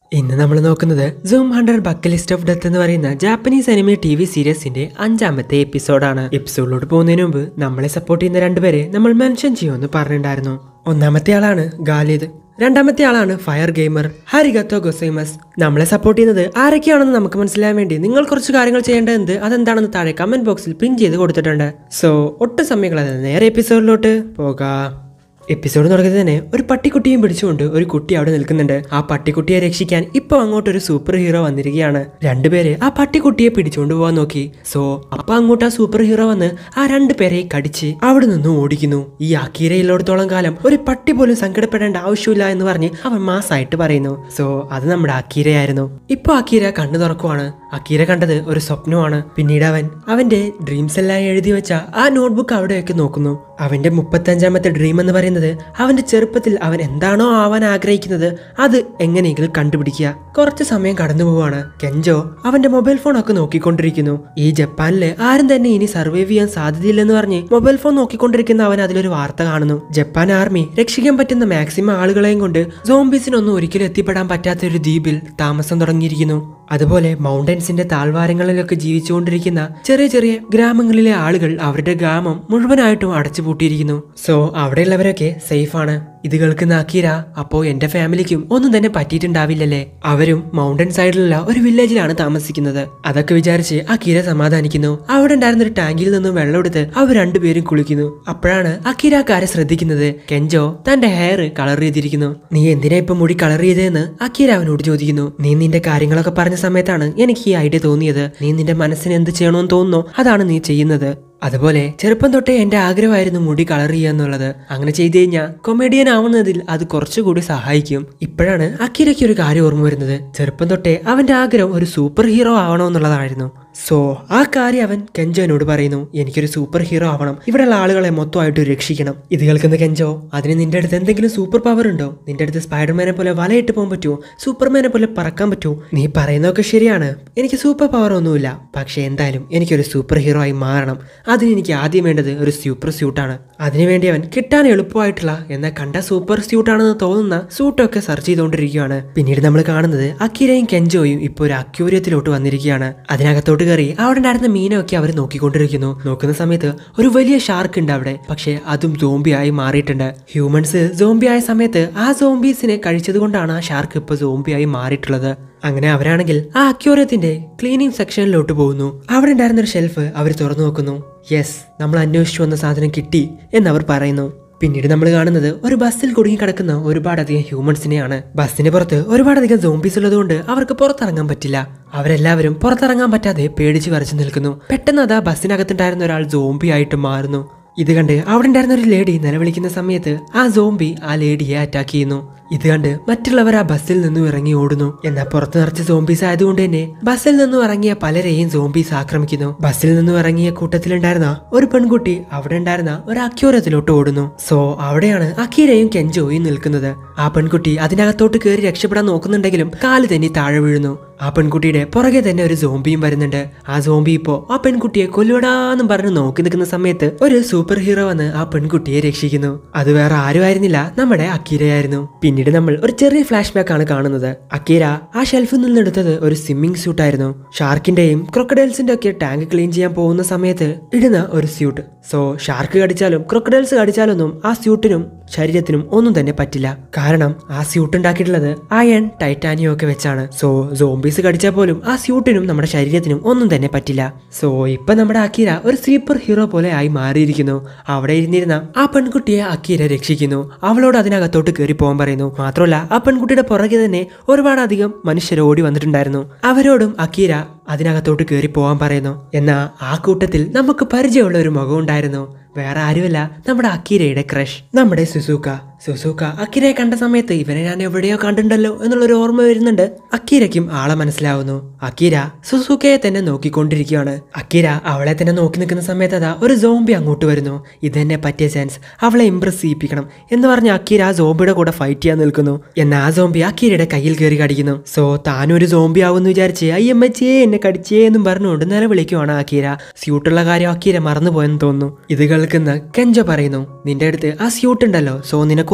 ഇന്ന് നമ്മൾ നോക്കുന്നത് zoom hundred bucket list of death എന്ന് പറയുന്ന ജാപ്പനീസ് അനിമി ടി വി സീരീസിന്റെ അഞ്ചാമത്തെ എപ്പിസോഡാണ് എപ്പിസോഡിലോട്ട് പോകുന്നതിന് മുമ്പ് നമ്മളെ സപ്പോർട്ട് ചെയ്യുന്ന രണ്ടുപേരെ നമ്മൾ മെൻഷൻ ചെയ്യുമെന്ന് പറഞ്ഞിട്ടുണ്ടായിരുന്നു ഒന്നാമത്തെ ആളാണ് ഗാലിദ് രണ്ടാമത്തെ ആളാണ് ഫയർ ഗെയിമർ ഹരിഗത്തോ ഗൊസൈമസ് നമ്മളെ സപ്പോർട്ട് ചെയ്യുന്നത് ആരൊക്കെയാണെന്ന് നമുക്ക് മനസ്സിലാൻ വേണ്ടി നിങ്ങൾ കുറച്ച് കാര്യങ്ങൾ ചെയ്യേണ്ടത് അതെന്താണെന്ന് താഴെ കമന്റ് ബോക്സിൽ പിൻ ചെയ്ത് കൊടുത്തിട്ടുണ്ട് സോ ഒട്ടും സമയം കളയാതെ നേരെ എപ്പിസോഡിലോട്ട് പോകാം എപ്പിസോഡ് തുടങ്ങുന്നത് തന്നെ ഒരു പട്ടിക്കുട്ടിയും പിടിച്ചുകൊണ്ട് ഒരു കുട്ടി അവിടെ നിൽക്കുന്നുണ്ട് ആ പട്ടിക്കുട്ടിയെ രക്ഷിക്കാൻ ഇപ്പൊ അങ്ങോട്ട് ഒരു സൂപ്പർ ഹീറോ വന്നിരിക്കുകയാണ് രണ്ടുപേര് ആ പട്ടിക്കുട്ടിയെ പിടിച്ചുകൊണ്ട് പോവാൻ നോക്കി സോ അപ്പൊ അങ്ങോട്ട് ആ സൂപ്പർ ഹീറോ വന്ന് ആ രണ്ടുപേരെ കടിച്ച് അവിടെ നിന്ന് ഓടിക്കുന്നു ഈ അക്കീരയിലോടത്തോളം കാലം ഒരു പട്ടി പോലും സങ്കടപ്പെടേണ്ട ആവശ്യമില്ല എന്ന് പറഞ്ഞ് അവൻ മാസായിട്ട് പറയുന്നു സോ അത് നമ്മുടെ അക്കീരയായിരുന്നു ഇപ്പൊ അക്കീര കണ്ണു തുറക്കുവാണ് അക്കീര കണ്ടത് ഒരു സ്വപ്നമാണ് പിന്നീട് അവൻ അവന്റെ ഡ്രീംസ് എല്ലാം എഴുതി വെച്ച ആ നോട്ട്ബുക്ക് അവിടെയൊക്കെ നോക്കുന്നു അവന്റെ മുപ്പത്തഞ്ചാമത്തെ ഡ്രീം എന്ന് പറയുന്നത് അവന്റെ ചെറുപ്പത്തിൽ അവൻ എന്താണോ ആവാൻ ആഗ്രഹിക്കുന്നത് അത് എങ്ങനെയെങ്കിലും കണ്ടുപിടിക്കുക കുറച്ച് സമയം കടന്നു പോവാണ് കെഞ്ചോ അവന്റെ മൊബൈൽ ഫോൺ ഒക്കെ നോക്കിക്കൊണ്ടിരിക്കുന്നു ഈ ജപ്പാനില് ആരും തന്നെ ഇനി സർവൈവ് ചെയ്യാൻ സാധ്യതയില്ലെന്ന് പറഞ്ഞ് മൊബൈൽ ഫോൺ നോക്കിക്കൊണ്ടിരിക്കുന്ന അവൻ അതിലൊരു വാർത്ത കാണുന്നു ജപ്പാൻ ആർമി രക്ഷിക്കാൻ പറ്റുന്ന മാക്സിമം ആളുകളെയും കൊണ്ട് സോംബീസിനൊന്നും ഒരിക്കലും എത്തിപ്പെടാൻ പറ്റാത്ത ഒരു ദ്വീപിൽ താമസം തുടങ്ങിയിരിക്കുന്നു അതുപോലെ മൗണ്ടൻസിന്റെ താഴ്വാരങ്ങളിലൊക്കെ ജീവിച്ചുകൊണ്ടിരിക്കുന്ന ചെറിയ ചെറിയ ഗ്രാമങ്ങളിലെ ആളുകൾ അവരുടെ ഗ്രാമം മുഴുവനായിട്ടും അടച്ചുപൂട്ടിയിരിക്കുന്നു സോ അവിടെയുള്ളവരൊക്കെ സേഫ് ആണ് ഇത് കേൾക്കുന്ന അക്കീര അപ്പോ എന്റെ ഫാമിലിക്കും ഒന്നും തന്നെ പറ്റിയിട്ടുണ്ടാവില്ലല്ലേ അവരും മൗണ്ടൻ സൈഡിലുള്ള ഒരു വില്ലേജിലാണ് താമസിക്കുന്നത് അതൊക്കെ വിചാരിച്ച് അക്കീര സമാധാനിക്കുന്നു അവിടെ ഉണ്ടായിരുന്ന ഒരു ടാങ്കിൽ നിന്നും വെള്ളം എടുത്ത് അവർ രണ്ടുപേരും കുളിക്കുന്നു അപ്പോഴാണ് അക്കീരക്കാരെ ശ്രദ്ധിക്കുന്നത് കെഞ്ചോ തന്റെ ഹെയർ കളർ ചെയ്തിരിക്കുന്നു നീ എന്തിനാ ഇപ്പൊ മുടി കളർ ചെയ്തതെന്ന് അക്കീര അവനോട് ചോദിക്കുന്നു നീ നിന്റെ കാര്യങ്ങളൊക്കെ പറഞ്ഞ സമയത്താണ് എനിക്ക് ഈ ഐഡിയ തോന്നിയത് നീ നിന്റെ മനസ്സിന് എന്ത് ചെയ്യണമെന്ന് തോന്നുന്നോ അതാണ് നീ ചെയ്യുന്നത് അതുപോലെ ചെറുപ്പം തൊട്ടേ എന്റെ ആഗ്രഹമായിരുന്നു മുടി കളർ ചെയ്യുക എന്നുള്ളത് അങ്ങനെ ചെയ്തു കഴിഞ്ഞാൽ കൊമേഡിയൻ ആവുന്നതിൽ അത് കുറച്ചുകൂടി സഹായിക്കും ഇപ്പോഴാണ് അക്കിരയ്ക്ക് ഒരു കാര്യം ഓർമ്മ വരുന്നത് ചെറുപ്പം തൊട്ടേ അവന്റെ ആഗ്രഹം ഒരു സൂപ്പർ ഹീറോ ആവണമെന്നുള്ളതായിരുന്നു സോ ആ കാര്യം അവൻ കെഞ്ചോനോട് പറയുന്നു എനിക്കൊരു സൂപ്പർ ഹീറോ ആവണം ഇവിടെയുള്ള ആളുകളെ മൊത്തമായിട്ട് രക്ഷിക്കണം ഇത് കേൾക്കുന്ന കെഞ്ചോ അതിന് നിന്റെ അടുത്ത് എന്തെങ്കിലും സൂപ്പർ പവർ ഉണ്ടോ നിന്റെ അടുത്ത് സ്പൈഡർമാനെ പോലെ വലയിട്ട് പോകാൻ പറ്റുമോ സൂപ്പർമാനെ പോലെ പറക്കാൻ പറ്റുമോ നീ പറയുന്നതൊക്കെ ശരിയാണ് എനിക്ക് സൂപ്പർ പവർ ഒന്നുമില്ല പക്ഷെ എന്തായാലും എനിക്കൊരു സൂപ്പർ ഹീറോ ആയി മാറണം അതിന് എനിക്ക് ആദ്യം വേണ്ടത് ഒരു സൂപ്പർ സ്യൂട്ടാണ് അതിനുവേണ്ടി അവൻ കിട്ടാൻ എളുപ്പമായിട്ടുള്ള എന്നാൽ കണ്ട സൂപ്പർ സ്യൂട്ടാണെന്ന് തോന്നുന്ന സൂട്ടൊക്കെ സെർച്ച് ചെയ്തുകൊണ്ടിരിക്കുകയാണ് പിന്നീട് നമ്മൾ കാണുന്നത് അക്കിരയും കെഞ്ചോയും ഇപ്പോൾ ഒരു അക്യൂരിയത്തിലോട്ട് വന്നിരിക്കുകയാണ് അതിനകത്തോട്ട് കയറി അവിടെ ഉണ്ടായിരുന്ന മീനൊക്കെ അവർ നോക്കിക്കൊണ്ടിരിക്കുന്നു നോക്കുന്ന സമയത്ത് ഒരു വലിയ ഷാർക്ക് ഉണ്ട് അവിടെ പക്ഷേ അതും സോംബി ആയി മാറിയിട്ടുണ്ട് ഹ്യൂമൻസ് സോംബി ആയ സമയത്ത് ആ സോംബീസിനെ കഴിച്ചത് കൊണ്ടാണ് ആ ഷാർക്ക് ഇപ്പോൾ സോംബി ആയി മാറിയിട്ടുള്ളത് അങ്ങനെ അവരാണെങ്കിൽ ആ അക്യൂറിയത്തിന്റെ ക്ലീനിങ് സെക്ഷനിലോട്ട് പോകുന്നു അവിടെ ഉണ്ടായിരുന്ന ഒരു ഷെൽഫ് അവർ തുറന്നു നോക്കുന്നു യെസ് നമ്മൾ അന്വേഷിച്ചു വന്ന സാധനം കിട്ടി എന്നവർ പറയുന്നു പിന്നീട് നമ്മൾ കാണുന്നത് ഒരു ബസ്സിൽ കുടുങ്ങി കിടക്കുന്ന ഒരുപാടധികം ഹ്യൂമൻസിനെയാണ് ബസ്സിന് പുറത്ത് ഒരുപാടധികം സോംബീസ് ഉള്ളതുകൊണ്ട് അവർക്ക് പുറത്തിറങ്ങാൻ പറ്റില്ല അവരെല്ലാവരും പുറത്തിറങ്ങാൻ പറ്റാതെ പേടിച്ച് വരച്ചു നിൽക്കുന്നു പെട്ടെന്ന് അതാ ബസ്സിനകത്തുണ്ടായിരുന്ന ഒരാൾ സോംബി ആയിട്ട് മാറുന്നു ഇത് കണ്ട് അവിടെ ഉണ്ടായിരുന്ന ഒരു ലേഡി നിലവിളിക്കുന്ന സമയത്ത് ആ സോംബി ആ ലേഡിയെ അറ്റാക്ക് ചെയ്യുന്നു ഇത് കണ്ട് മറ്റുള്ളവർ ആ ബസ്സിൽ നിന്നും ഇറങ്ങി ഓടുന്നു എന്നാൽ പുറത്ത് നിറച്ച് സോംബീസ് ആയതുകൊണ്ട് തന്നെ ബസ്സിൽ നിന്നും ഇറങ്ങിയ പലരെയും സോംബീസ് ആക്രമിക്കുന്നു ബസ്സിൽ നിന്നും ഇറങ്ങിയ കൂട്ടത്തിലുണ്ടായിരുന്ന ഒരു പെൺകുട്ടി അവിടെ ഉണ്ടായിരുന്ന ഒരു അക്യൂരത്തിലോട്ട് ഓടുന്നു സോ അവിടെയാണ് അക്കീരയും കെഞ്ചോയും നിൽക്കുന്നത് ആ പെൺകുട്ടി അതിനകത്തോട്ട് കയറി രക്ഷപ്പെടാൻ നോക്കുന്നുണ്ടെങ്കിലും കാല് തന്നെ താഴെ വീഴുന്നു ആ പെൺകുട്ടിയുടെ പുറകെ തന്നെ ഒരു സോംബിയും വരുന്നുണ്ട് ആ സോംബി ഇപ്പോ ആ പെൺകുട്ടിയെ കൊല്ലുവടാന്നും പറഞ്ഞ് നോക്കി നിൽക്കുന്ന സമയത്ത് ഒരു സൂപ്പർ ഹീറോ വന്ന് ആ പെൺകുട്ടിയെ രക്ഷിക്കുന്നു അത് വേറെ ആരും ആയിരുന്നില്ല നമ്മുടെ അക്കീരയായിരുന്നു പിന്നീട് നമ്മൾ ഒരു ചെറിയ ഫ്ലാഷ് ബാക്ക് ആണ് കാണുന്നത് അക്കീര ആ ഷെൽഫിൽ നിന്നെടുത്തത് ഒരു സ്വിമ്മിംഗ് സ്യൂട്ട് ആയിരുന്നു ഷാർക്കിന്റെയും ക്രൊക്കഡൈൽസിന്റെ ഒക്കെ ടാങ്ക് ക്ലീൻ ചെയ്യാൻ പോകുന്ന സമയത്ത് ഇടുന്ന ഒരു സ്യൂട്ട് സോ ഷാർക്ക് കടിച്ചാലും ക്രൊക്കഡൈൽസ് കടിച്ചാലൊന്നും ആ സ്യൂട്ടിനും ശരീരത്തിനും ഒന്നും തന്നെ പറ്റില്ല കാരണം ആ സ്യൂട്ട് ഉണ്ടാക്കിയിട്ടുള്ളത് അയൺ ടൈറ്റാനിയം ഒക്കെ വെച്ചാണ് സോ സോംബീസ് കടിച്ചാൽ പോലും ആ സ്യൂട്ടിനും നമ്മുടെ ശരീരത്തിനും ഒന്നും തന്നെ പറ്റില്ല സോ ഇപ്പൊ നമ്മുടെ അക്കീര ഒരു സൂപ്പർ ഹീറോ പോലെ ആയി മാറിയിരിക്കുന്നു അവിടെ ഇരുന്നിരുന്ന ആ പെൺകുട്ടിയെ അക്കീര രക്ഷിക്കുന്നു അവളോട് അതിനകത്തോട്ട് കയറി പോകാൻ പറയുന്നു മാത്രമല്ല ആ പെൺകുട്ടിയുടെ പുറകെ തന്നെ ഒരുപാട് അധികം മനുഷ്യർ ഓടി വന്നിട്ടുണ്ടായിരുന്നു അവരോടും അക്കീര അതിനകത്തോട്ട് കയറി പോകാൻ പറയുന്നു എന്നാൽ ആ കൂട്ടത്തിൽ നമുക്ക് പരിചയമുള്ള ഒരു മുഖം ഉണ്ടായിരുന്നു വേറെ ആരുമല്ല നമ്മുടെ അക്കീരയുടെ ക്രഷ് നമ്മുടെ സുസൂക്ക സുസൂക്ക അക്കിരയെ കണ്ട സമയത്ത് ഇവനെ ഞാൻ എവിടെയോ കണ്ടിട്ടുണ്ടല്ലോ എന്നുള്ളൊരു ഓർമ്മ വരുന്നുണ്ട് അക്കീരയ്ക്കും ആളെ മനസ്സിലാവുന്നു അക്കീര സുസൂക്കയെ തന്നെ നോക്കിക്കൊണ്ടിരിക്കുകയാണ് അക്കീര അവളെ തന്നെ നോക്കി നിൽക്കുന്ന സമയത്ത് അതാ ഒരു സോംബി അങ്ങോട്ട് വരുന്നു ഇതെന്നെ പറ്റിയ ചാൻസ് അവളെ ഇംപ്രസ് ചെയ്യിപ്പിക്കണം എന്ന് പറഞ്ഞ് അക്കീര ആ സോംബിയുടെ കൂടെ ഫൈറ്റ് ചെയ്യാൻ നിൽക്കുന്നു എന്നാൽ ആ സോംബി അക്കീരയുടെ കയ്യിൽ കയറി കടിക്കുന്നു സോ താനൊരു സോംബി ആവുമെന്ന് വിചാരിച്ച് അയ്യമ്മച്ചേ എന്നെ കടിച്ചേ എന്നും പറഞ്ഞുകൊണ്ട് നിലവിളിക്കുവാണ് അക്കീര സ്യൂട്ടുള്ള കാര്യം അക്കീര മറന്നുപോയെന്ന് തോന്നുന്നു ഇത് കേൾക്കുന്ന കെഞ്ച പറയുന്നു നിന്റെ അടുത്ത് ആ സ്യൂട്ട് ഉണ്ടല്ലോ സോ നിനക്ക്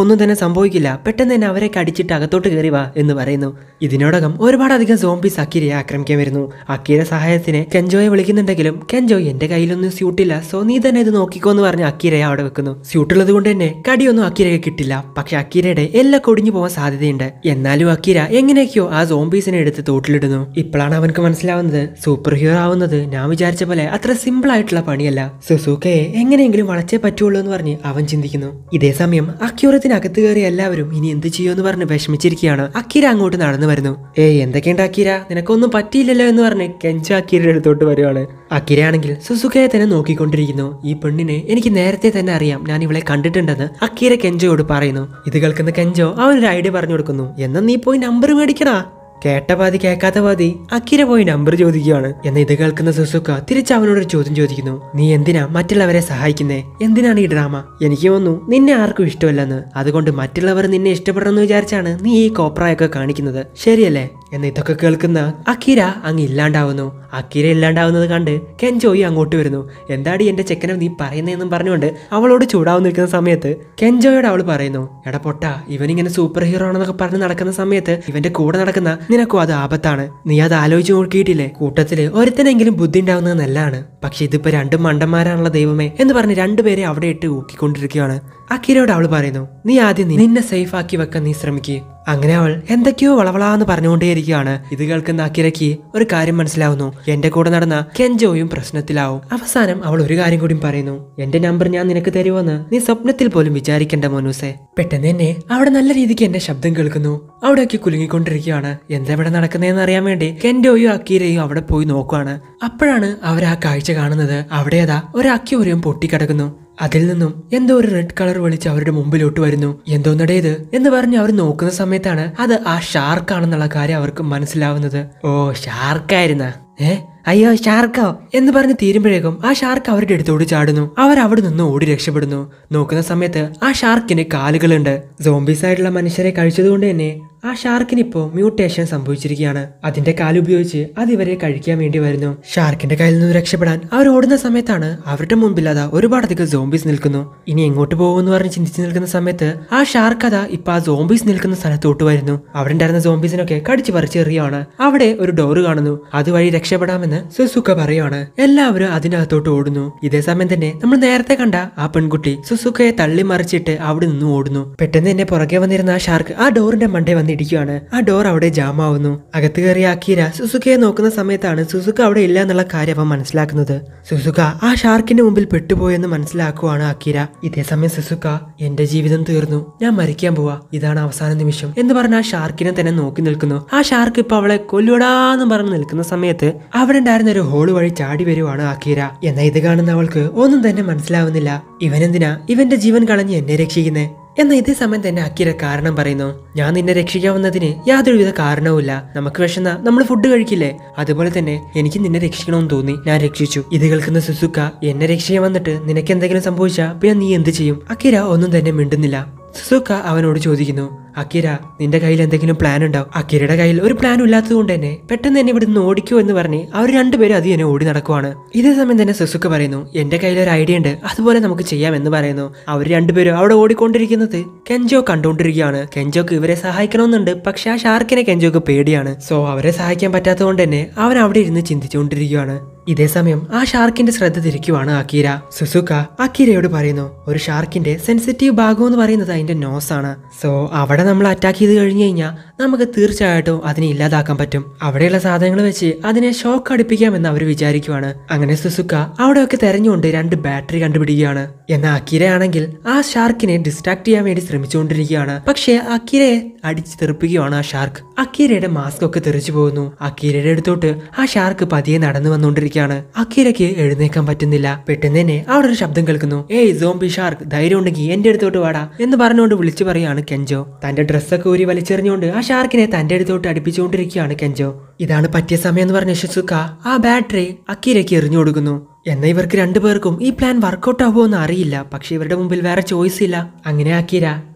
നിനക്കൊന്നും തന്നെ സംഭവിക്കില്ല പെട്ടെന്ന് തന്നെ അവരെ കടിച്ചിട്ട് അകത്തോട്ട് കയറി വാ എന്ന് പറയുന്നു ഇതിനോടകം ഒരുപാടധികം സോംബീസ് അക്കിരയെ ആക്രമിക്കാൻ വരുന്നു അക്കിര സഹായത്തിന് കെഞ്ചോയെ വിളിക്കുന്നുണ്ടെങ്കിലും കെഞ്ചോ എന്റെ കയ്യിലൊന്നും സ്യൂട്ടില്ല സോ നീ തന്നെ ഇത് നോക്കിക്കോ എന്ന് പറഞ്ഞ് അക്കിരയെ അവിടെ വെക്കുന്നു സ്യൂട്ടുള്ളത് കൊണ്ട് തന്നെ കടിയൊന്നും അക്കിരയെ കിട്ടില്ല പക്ഷെ അക്കിരയുടെ എല്ലാം കൊടിഞ്ഞു പോകാൻ സാധ്യതയുണ്ട് എന്നാലും അക്കിര എങ്ങനെയൊക്കെയോ ആ സോംബീസിനെ എടുത്ത് തോട്ടിലിടുന്നു ഇപ്പോഴാണ് അവനക്ക് മനസ്സിലാവുന്നത് സൂപ്പർ ഹീറോ ആവുന്നത് ഞാൻ വിചാരിച്ച പോലെ അത്ര സിമ്പിൾ ആയിട്ടുള്ള പണിയല്ല സുസൂക്കയെ എങ്ങനെയെങ്കിലും വളച്ചേ പറ്റുള്ളൂ എന്ന് പറഞ്ഞ് അവൻ ചിന്തിക്കുന്നു ഇതേ സമയം അക്യൂറത്തിനകത്ത് കയറി എല്ലാവരും ഇനി എന്ത് ചെയ്യുമെന്ന് പറഞ്ഞ് വിഷമിച്ചിരിക്കുകയാണ് അക്കിര അങ്ങോട്ട് നടന്നു വരുന്നു ഏയ് എന്തൊക്കെയുണ്ട് അക്കിര നിനക്കൊന്നും പറ്റിയില്ലല്ലോ എന്ന് പറഞ്ഞ് കെഞ്ച അക്കിരയുടെ അടുത്തോട്ട് വരുവാണ് അക്കിര ആണെങ്കിൽ സുസുക്കയെ തന്നെ നോക്കിക്കൊണ്ടിരിക്കുന്നു ഈ പെണ്ണിനെ എനിക്ക് നേരത്തെ തന്നെ അറിയാം ഞാൻ ഇവളെ കണ്ടിട്ടുണ്ടെന്ന് അക്കിര കെഞ്ചോയോട് പറയുന്നു ഇത് കേൾക്കുന്ന കെഞ്ചോ അവനൊരു ഐഡിയ പറഞ്ഞു കൊടുക്കുന്നു എന്നാ നീ പോയി നമ്പർ മേടിക്കടാ കേട്ട പാതി കേൾക്കാത്ത പാതി അക്കിര പോയി നമ്പർ ചോദിക്കുകയാണ് എന്ന ഇത് കേൾക്കുന്ന സുസുക്ക തിരിച്ച് അവനോടൊരു ചോദ്യം ചോദിക്കുന്നു നീ എന്തിനാ മറ്റുള്ളവരെ സഹായിക്കുന്നേ എന്തിനാണ് ഈ ഡ്രാമ എനിക്ക് തോന്നുന്നു നിന്നെ ആർക്കും ഇഷ്ടമല്ലെന്ന് അതുകൊണ്ട് മറ്റുള്ളവർ നിന്നെ ഇഷ്ടപ്പെടണമെന്ന് വിചാരിച്ചാണ് നീ ഈ കോപ്രായൊക്കെ കാണിക്കുന്നത് ശരിയല്ലേ എന്ന് ഇതൊക്കെ കേൾക്കുന്ന അക്കിര അങ്ങ് ഇല്ലാണ്ടാവുന്നു അക്കിര ഇല്ലാണ്ടാവുന്നത് കണ്ട് കെഞ്ചോയി അങ്ങോട്ട് വരുന്നു എന്താടി എന്റെ ചെക്കനെ നീ പറയുന്നതെന്നും പറഞ്ഞുകൊണ്ട് അവളോട് ചൂടാവുന്ന നിൽക്കുന്ന സമയത്ത് കെഞ്ചോയോട് അവൾ പറയുന്നു എടാ പൊട്ട ഇവനിങ്ങനെ സൂപ്പർ ഹീറോ ആണെന്നൊക്കെ പറഞ്ഞ് നടക്കുന്ന സമയത്ത് ഇവന്റെ കൂടെ നടക്കുന്ന നിനക്കും അത് ആപത്താണ് നീ അത് ആലോചിച്ച് നോക്കിയിട്ടില്ലേ കൂട്ടത്തില് ഒരുത്തനെങ്കിലും ബുദ്ധി ഉണ്ടാവുന്നത് നല്ലതാണ് പക്ഷെ ഇതിപ്പോ രണ്ടും മണ്ടന്മാരാണുള്ള ദൈവമേ എന്ന് പറഞ്ഞ് രണ്ടുപേരെ അവിടെ ഇട്ട് ഊക്കിക്കൊണ്ടിരിക്കുകയാണ് അക്കിരയോട് അവൾ പറയുന്നു നീ ആദ്യം നി- നിന്നെ സേഫ് ആക്കി വെക്കാൻ നീ ശ്രമിക്കുക അങ്ങനെ അവൾ എന്തൊക്കെയോ വളവളാന്ന് പറഞ്ഞുകൊണ്ടേയിരിക്കുകയാണ് ഇത് കേൾക്കുന്ന അക്കിരയ്ക്ക് ഒരു കാര്യം മനസ്സിലാവുന്നു എന്റെ കൂടെ നടന്ന കെഞ്ചോയും പ്രശ്നത്തിലാവും അവസാനം അവൾ ഒരു കാര്യം കൂടി പറയുന്നു എന്റെ നമ്പർ ഞാൻ നിനക്ക് തരുമെന്ന് നീ സ്വപ്നത്തിൽ പോലും വിചാരിക്കേണ്ട മോനൂസെ പെട്ടെന്ന് തന്നെ അവിടെ നല്ല രീതിക്ക് എന്റെ ശബ്ദം കേൾക്കുന്നു അവിടെയൊക്കെ കുലുങ്ങിക്കൊണ്ടിരിക്കുകയാണ് എന്താ ഇവിടെ നടക്കുന്നതെന്ന് അറിയാൻ വേണ്ടി കെൻഡോയും അക്കീരയും അവിടെ പോയി നോക്കുവാണ് അപ്പോഴാണ് അവർ ആ കാഴ്ച കാണുന്നത് അവിടെ അതാ ഒരു അക്യൂരിയം പൊട്ടിക്കിടക്കുന്നു അതിൽ നിന്നും എന്തോ ഒരു റെഡ് കളർ വിളിച്ച് അവരുടെ മുമ്പിലോട്ട് വരുന്നു എന്തോന്നടേ ഇത് എന്ന് പറഞ്ഞ് അവർ നോക്കുന്ന സമയത്താണ് അത് ആ ഷാർക്കാണെന്നുള്ള കാര്യം അവർക്ക് മനസ്സിലാവുന്നത് ഓ ഷാർക്കായിരുന്ന ഏ അയ്യോ ഷാർക്കോ എന്ന് പറഞ്ഞ് തീരുമ്പോഴേക്കും ആ ഷാർക്ക് അവരുടെ അടുത്തോട് ചാടുന്നു അവർ അവിടെ നിന്ന് ഓടി രക്ഷപ്പെടുന്നു നോക്കുന്ന സമയത്ത് ആ ഷാർക്കിന് കാലുകളുണ്ട് സോംബീസ് ആയിട്ടുള്ള മനുഷ്യരെ കഴിച്ചതുകൊണ്ട് തന്നെ ആ ഷാർക്കിന് ഇപ്പോ മ്യൂട്ടേഷൻ സംഭവിച്ചിരിക്കുകയാണ് അതിന്റെ കാലുപയോഗിച്ച് അത് ഇവരെ കഴിക്കാൻ വേണ്ടി വരുന്നു ഷാർക്കിന്റെ കയ്യിൽ നിന്ന് രക്ഷപ്പെടാൻ അവർ ഓടുന്ന സമയത്താണ് അവരുടെ മുമ്പിൽ അതാ ഒരുപാടധികം സോംബീസ് നിൽക്കുന്നു ഇനി എങ്ങോട്ട് പോകുമെന്ന് പറഞ്ഞ് ചിന്തിച്ച് നിൽക്കുന്ന സമയത്ത് ആ ഷാർക്ക് അതാ ഇപ്പൊ ആ സോംബീസ് നിൽക്കുന്ന സ്ഥലത്തോട്ട് വരുന്നു അവിടെ ഉണ്ടായിരുന്ന സോംബീസിനൊക്കെ കടിച്ചു പറിച്ചെറിയാണ് അവിടെ ഒരു ഡോറ് കാണുന്നു അതുവഴി രക്ഷപ്പെടാമെന്ന് സുസുക്ക പറയുകയാണ് എല്ലാവരും അതിനകത്തോട്ട് ഓടുന്നു ഇതേ സമയം തന്നെ നമ്മൾ നേരത്തെ കണ്ട ആ പെൺകുട്ടി സുസുക്കയെ തള്ളി മറിച്ചിട്ട് അവിടെ നിന്ന് ഓടുന്നു പെട്ടെന്ന് തന്നെ പുറകെ വന്നിരുന്ന ആ ഷാർക്ക് ആ ഡോറിന്റെ മണ്ടേ വന്നിടിക്കുകയാണ് ആ ഡോർ അവിടെ ജാം ആവുന്നു അകത്ത് കയറിയ അക്കീര സുസുക്കയെ നോക്കുന്ന സമയത്താണ് സുസുക്ക അവിടെ ഇല്ല എന്നുള്ള കാര്യം അവൻ മനസ്സിലാക്കുന്നത് സുസുക്ക ആ ഷാർക്കിന്റെ മുമ്പിൽ പെട്ടുപോയെന്ന് മനസ്സിലാക്കുവാണ് അക്കീര ഇതേ സമയം സുസുക്ക എന്റെ ജീവിതം തീർന്നു ഞാൻ മരിക്കാൻ പോവാ ഇതാണ് അവസാന നിമിഷം എന്ന് പറഞ്ഞ ആ ഷാർക്കിനെ തന്നെ നോക്കി നിൽക്കുന്നു ആ ഷാർക്ക് ഇപ്പൊ അവളെ കൊല്ലൂടാന്ന് പറഞ്ഞ് നിൽക്കുന്ന സമയത്ത് അവിടെ ഉണ്ടായിരുന്ന ഒരു ഹോള് വഴി ചാടി വരുവാണ് അക്കീര എന്നാൽ ഇത് കാണുന്ന അവൾക്ക് ഒന്നും തന്നെ മനസ്സിലാവുന്നില്ല ഇവനെന്തിനാ ഇവന്റെ ജീവൻ കളഞ്ഞ് എന്നെ രക്ഷിക്കുന്നേ എന്നാൽ ഇതേ സമയം തന്നെ അക്കിര കാരണം പറയുന്നു ഞാൻ നിന്നെ രക്ഷിക്കാവുന്നതിന് യാതൊരുവിധ കാരണവുമില്ല നമുക്ക് വിഷന്ന നമ്മൾ ഫുഡ് കഴിക്കില്ലേ അതുപോലെ തന്നെ എനിക്ക് നിന്നെ രക്ഷിക്കണമെന്ന് തോന്നി ഞാൻ രക്ഷിച്ചു ഇത് കേൾക്കുന്ന സുസുക്ക എന്നെ രക്ഷിക്കാൻ വന്നിട്ട് നിനക്ക് എന്തെങ്കിലും സംഭവിച്ചാ പിന്നെ നീ എന്ത് ചെയ്യും അക്കിര ഒന്നും തന്നെ മിണ്ടുന്നില്ല സുസുക്ക അവനോട് ചോദിക്കുന്നു അക്കിര നിന്റെ കയ്യിൽ എന്തെങ്കിലും പ്ലാൻ ഉണ്ടാവും അക്കിരയുടെ കയ്യിൽ ഒരു പ്ലാനും ഇല്ലാത്തത് കൊണ്ട് തന്നെ പെട്ടെന്ന് തന്നെ ഇവിടുന്ന് ഓടിക്കോ എന്ന് പറഞ്ഞ് അവർ രണ്ടുപേരും അത് തന്നെ ഓടി നടക്കുവാണ് ഇതേ സമയം തന്നെ സുസുക്ക പറയുന്നു എന്റെ കയ്യിൽ ഒരു ഐഡിയ ഉണ്ട് അതുപോലെ നമുക്ക് ചെയ്യാം എന്ന് പറയുന്നു അവർ രണ്ടുപേരും അവിടെ ഓടിക്കൊണ്ടിരിക്കുന്നത് കെഞ്ചോ കണ്ടുകൊണ്ടിരിക്കുകയാണ് കെഞ്ചോക്ക് ഇവരെ സഹായിക്കണമെന്നുണ്ട് പക്ഷെ ആ ഷാർക്കിനെ കെഞ്ചോക്ക് പേടിയാണ് സോ അവരെ സഹായിക്കാൻ പറ്റാത്തത് കൊണ്ട് തന്നെ അവൻ അവിടെ ഇരുന്ന് ചിന്തിച്ചുകൊണ്ടിരിക്കുകയാണ് ഇതേ സമയം ആ ഷാർക്കിന്റെ ശ്രദ്ധ തിരിക്കുവാണ് അക്കീര സുസുക്ക അക്കീരയോട് പറയുന്നു ഒരു ഷാർക്കിന്റെ സെൻസിറ്റീവ് ഭാഗം എന്ന് പറയുന്നത് അതിന്റെ നോസ് ആണ് സോ അവിടെ നമ്മൾ അറ്റാക്ക് ചെയ്ത് കഴിഞ്ഞു കഴിഞ്ഞാൽ നമുക്ക് തീർച്ചയായിട്ടും അതിനെ ഇല്ലാതാക്കാൻ പറ്റും അവിടെയുള്ള സാധനങ്ങൾ വെച്ച് അതിനെ ഷോക്ക് അടുപ്പിക്കാമെന്ന് അവർ വിചാരിക്കുവാണ് അങ്ങനെ സുസുക്ക അവിടെയൊക്കെ തെരഞ്ഞുകൊണ്ട് രണ്ട് ബാറ്ററി കണ്ടുപിടിക്കുകയാണ് എന്നാൽ അക്കീരയാണെങ്കിൽ ആ ഷാർക്കിനെ ഡിസ്ട്രാക്ട് ചെയ്യാൻ വേണ്ടി ശ്രമിച്ചുകൊണ്ടിരിക്കുകയാണ് പക്ഷേ അക്കീരയെ അടിച്ച് തെറിപ്പിക്കുകയാണ് ആ ഷാർക്ക് അക്കീരയുടെ മാസ്ക് ഒക്കെ തെറിച്ചു പോകുന്നു അക്കീരയുടെ അടുത്തോട്ട് ആ ഷാർക്ക് പതിയെ നടന്നു വന്നുകൊണ്ടിരിക്കുകയാണ് അക്കീരയ്ക്ക് എഴുന്നേക്കാൻ പറ്റുന്നില്ല പെട്ടെന്ന് തന്നെ അവിടെ ഒരു ശബ്ദം കേൾക്കുന്നു ഏയ് സോംബി ഷാർക്ക് ധൈര്യം ഉണ്ടെങ്കിൽ എന്റെ അടുത്തോട്ട് വാടാ എന്ന് പറഞ്ഞുകൊണ്ട് വിളിച്ചു പറയാണ് കെഞ്ചോ തന്റെ ഡ്രസ്സൊക്കെ ഊരി വലിച്ചെറിഞ്ഞുകൊണ്ട് ആ ഷാർക്കിനെ തന്റെ അടുത്തോട്ട് അടുപ്പിച്ചുകൊണ്ടിരിക്കുകയാണ് കെഞ്ചോ ഇതാണ് പറ്റിയ സമയം എന്ന് പറഞ്ഞ ഷിസുക്ക ആ ബാറ്ററി അക്കീരയ്ക്ക് എറിഞ്ഞു കൊടുക്കുന്നു എന്നാൽ ഇവർക്ക് രണ്ടുപേർക്കും ഈ പ്ലാൻ വർക്കൗട്ട് ആവുമോ എന്ന് അറിയില്ല പക്ഷെ ഇവരുടെ മുമ്പിൽ വേറെ ചോയ്സ് ഇല്ല അങ്ങനെ അക്കീര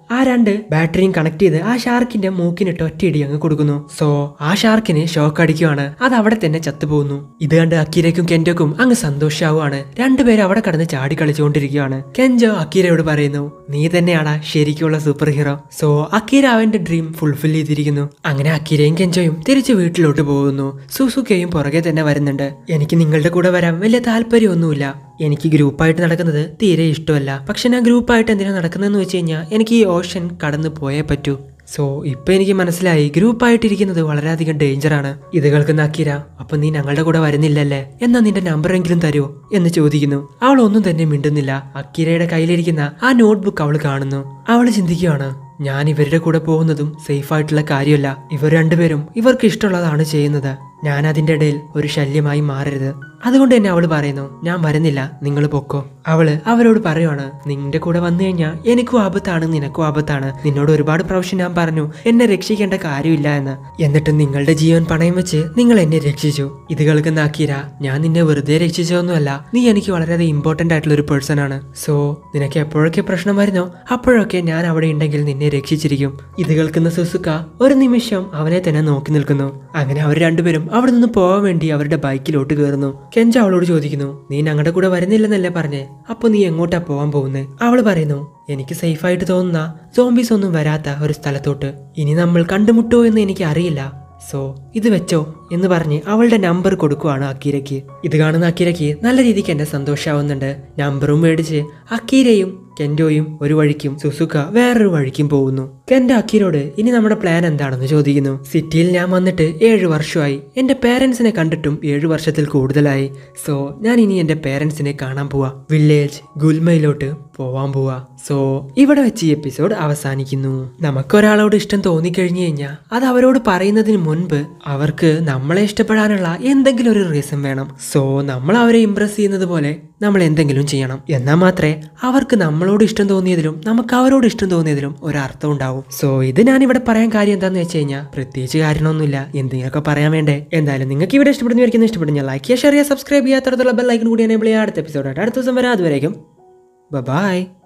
ആ രണ്ട് ബാറ്ററിയും കണക്ട് ചെയ്ത് ആ ഷാർക്കിന്റെ മൂക്കിനിട്ട് ഒറ്റയിടി അങ്ങ് കൊടുക്കുന്നു സോ ആ ഷാർക്കിന് ഷോക്ക് അടിക്കുവാണ് അത് അവിടെ തന്നെ ചത്തുപോകുന്നു ഇത് കണ്ട് അക്കീരയ്ക്കും കെൻറ്റോക്കും അങ്ങ് സന്തോഷാവുകയാണ് രണ്ടുപേരും അവിടെ കടന്ന് ചാടി കളിച്ചുകൊണ്ടിരിക്കുകയാണ് കെൻജോ അക്കീരയോട് പറയുന്നു നീ തന്നെയാടാ ശരിക്കുള്ള സൂപ്പർ ഹീറോ സോ അക്കീര അവന്റെ ഡ്രീം ഫുൾഫിൽ ചെയ്തിരിക്കുന്നു അങ്ങനെ അക്കീരയും കെൻജോയും തിരിച്ച് വീട്ടിലോട്ട് പോകുന്നു സുസുക്കയും പുറകെ തന്നെ വരുന്നുണ്ട് എനിക്ക് നിങ്ങളുടെ കൂടെ വരാൻ വലിയ താല്പര്യമൊന്നുമില്ല എനിക്ക് ഗ്രൂപ്പായിട്ട് നടക്കുന്നത് തീരെ ഇഷ്ടമല്ല പക്ഷെ ഞാൻ ഗ്രൂപ്പായിട്ട് എന്തിനാ നടക്കുന്നതെന്ന് വെച്ച് കഴിഞ്ഞാൽ എനിക്ക് ഈ ഓഷൻ കടന്നു പോയേ പറ്റൂ സോ ഇപ്പൊ എനിക്ക് മനസ്സിലായി ഗ്രൂപ്പായിട്ടിരിക്കുന്നത് വളരെയധികം ഡേഞ്ചറാണ് ഇത് കേൾക്കുന്ന അക്കിര അപ്പൊ നീ ഞങ്ങളുടെ കൂടെ വരുന്നില്ലല്ലേ എന്നാ നിന്റെ നമ്പറെങ്കിലും തരുമോ എന്ന് ചോദിക്കുന്നു അവൾ ഒന്നും തന്നെ മിണ്ടുന്നില്ല അക്കിരയുടെ കയ്യിലിരിക്കുന്ന ആ നോട്ട്ബുക്ക് അവൾ കാണുന്നു അവൾ ചിന്തിക്കുകയാണ് ഞാൻ ഇവരുടെ കൂടെ പോകുന്നതും സേഫ് ആയിട്ടുള്ള കാര്യമല്ല ഇവർ രണ്ടുപേരും ഇവർക്ക് ഇഷ്ടമുള്ളതാണ് ചെയ്യുന്നത് ഞാൻ അതിന്റെ ഇടയിൽ ഒരു ശല്യമായി മാറരുത് അതുകൊണ്ട് തന്നെ അവള് പറയുന്നു ഞാൻ വരുന്നില്ല നിങ്ങൾ പൊക്കോ അവള് അവരോട് പറയുവാണ് നിന്റെ കൂടെ വന്നു കഴിഞ്ഞാൽ എനിക്കും ആപത്താണ് നിനക്കും ആപത്താണ് നിന്നോട് ഒരുപാട് പ്രാവശ്യം ഞാൻ പറഞ്ഞു എന്നെ രക്ഷിക്കേണ്ട കാര്യമില്ല എന്ന് എന്നിട്ട് നിങ്ങളുടെ ജീവൻ പണയം വെച്ച് നിങ്ങൾ എന്നെ രക്ഷിച്ചു ഇത് കേൾക്കുന്ന അക്കീര ഞാൻ നിന്നെ വെറുതെ രക്ഷിച്ചതൊന്നുമല്ല നീ എനിക്ക് വളരെയധികം ഇമ്പോർട്ടന്റ് ആയിട്ടുള്ള ഒരു പേഴ്സൺ ആണ് സോ നിനക്ക് എപ്പോഴൊക്കെ പ്രശ്നം വരുന്നോ അപ്പോഴൊക്കെ ഞാൻ അവിടെ ഉണ്ടെങ്കിൽ നിന്നെ രക്ഷിച്ചിരിക്കും ഇത് കേൾക്കുന്ന സുസുക്ക ഒരു നിമിഷം അവനെ തന്നെ നോക്കി നിൽക്കുന്നു അങ്ങനെ അവർ രണ്ടുപേരും അവിടെ നിന്ന് പോകാൻ വേണ്ടി അവരുടെ ബൈക്കിലോട്ട് കയറുന്നു കെഞ്ച അവളോട് ചോദിക്കുന്നു നീ ഞങ്ങളുടെ കൂടെ വരുന്നില്ലെന്നല്ലേ പറഞ്ഞേ അപ്പൊ നീ എങ്ങോട്ടാ പോകാൻ പോകുന്നേ അവൾ പറയുന്നു എനിക്ക് സേഫായിട്ട് തോന്നുന്ന സോംബീസ് ഒന്നും വരാത്ത ഒരു സ്ഥലത്തോട്ട് ഇനി നമ്മൾ കണ്ടുമുട്ടോ എന്ന് എനിക്ക് അറിയില്ല സോ ഇത് വെച്ചോ എന്ന് പറഞ്ഞ് അവളുടെ നമ്പർ കൊടുക്കുവാണ് അക്കീരയ്ക്ക് ഇത് കാണുന്ന അക്കീരയ്ക്ക് നല്ല രീതിക്ക് എന്നെ സന്തോഷാവുന്നുണ്ട് നമ്പറും മേടിച്ച് അക്കീരയും കെൻഡോയും ഒരു വഴിക്കും സുസുക്ക വേറൊരു വഴിക്കും പോകുന്നു കെൻഡോ അക്കീരോട് ഇനി നമ്മുടെ പ്ലാൻ എന്താണെന്ന് ചോദിക്കുന്നു സിറ്റിയിൽ ഞാൻ വന്നിട്ട് ഏഴ് വർഷമായി എന്റെ പേരൻസിനെ കണ്ടിട്ടും ഏഴ് വർഷത്തിൽ കൂടുതലായി സോ ഞാൻ ഇനി എന്റെ പേരൻസിനെ കാണാൻ പോവാ വില്ലേജ് ഗുൽമയിലോട്ട് പോവാൻ പോവാ സോ ഇവിടെ വെച്ച് ഈ എപ്പിസോഡ് അവസാനിക്കുന്നു നമുക്കൊരാളോട് ഇഷ്ടം തോന്നിക്കഴിഞ്ഞു കഴിഞ്ഞാൽ അത് അവരോട് പറയുന്നതിന് മുൻപ് അവർക്ക് നമ്മളെ ഇഷ്ടപ്പെടാനുള്ള എന്തെങ്കിലും ഒരു റീസൺ വേണം സോ നമ്മൾ അവരെ ഇംപ്രസ് ചെയ്യുന്നത് പോലെ നമ്മൾ എന്തെങ്കിലും ചെയ്യണം എന്നാൽ മാത്രമേ അവർക്ക് നമ്മളോട് ഇഷ്ടം തോന്നിയതിലും നമുക്ക് അവരോട് ഇഷ്ടം തോന്നിയതിലും ഒരർത്ഥം ഉണ്ടാവും സോ ഇത് ഞാൻ ഇവിടെ പറയാൻ കാര്യം എന്താണെന്ന് വെച്ച് കഴിഞ്ഞാൽ പ്രത്യേകിച്ച് കാര്യമൊന്നുമില്ല എന്തെങ്കിലുമൊക്കെ പറയാൻ വേണ്ടേ എന്തായാലും നിങ്ങൾക്ക് ഇവിടെ ഇഷ്ടപ്പെടുന്നവർക്ക് ഇഷ്ടപ്പെടുന്ന ലൈക്ക് ചെയ്യുക ഷെയർ ചെയ്യുക സബ്സ്ക്രൈബ് ചെയ്യുക അത്തരത്തിലുള്ള ബെൽ ഐക്കൺ കൂടി എനേബിൾ ചെയ്യുക അടുത്ത എപ്പിസോഡായിട്ട് അടുത്ത ദിവസം വരാം അതുവരേക്കും ബൈ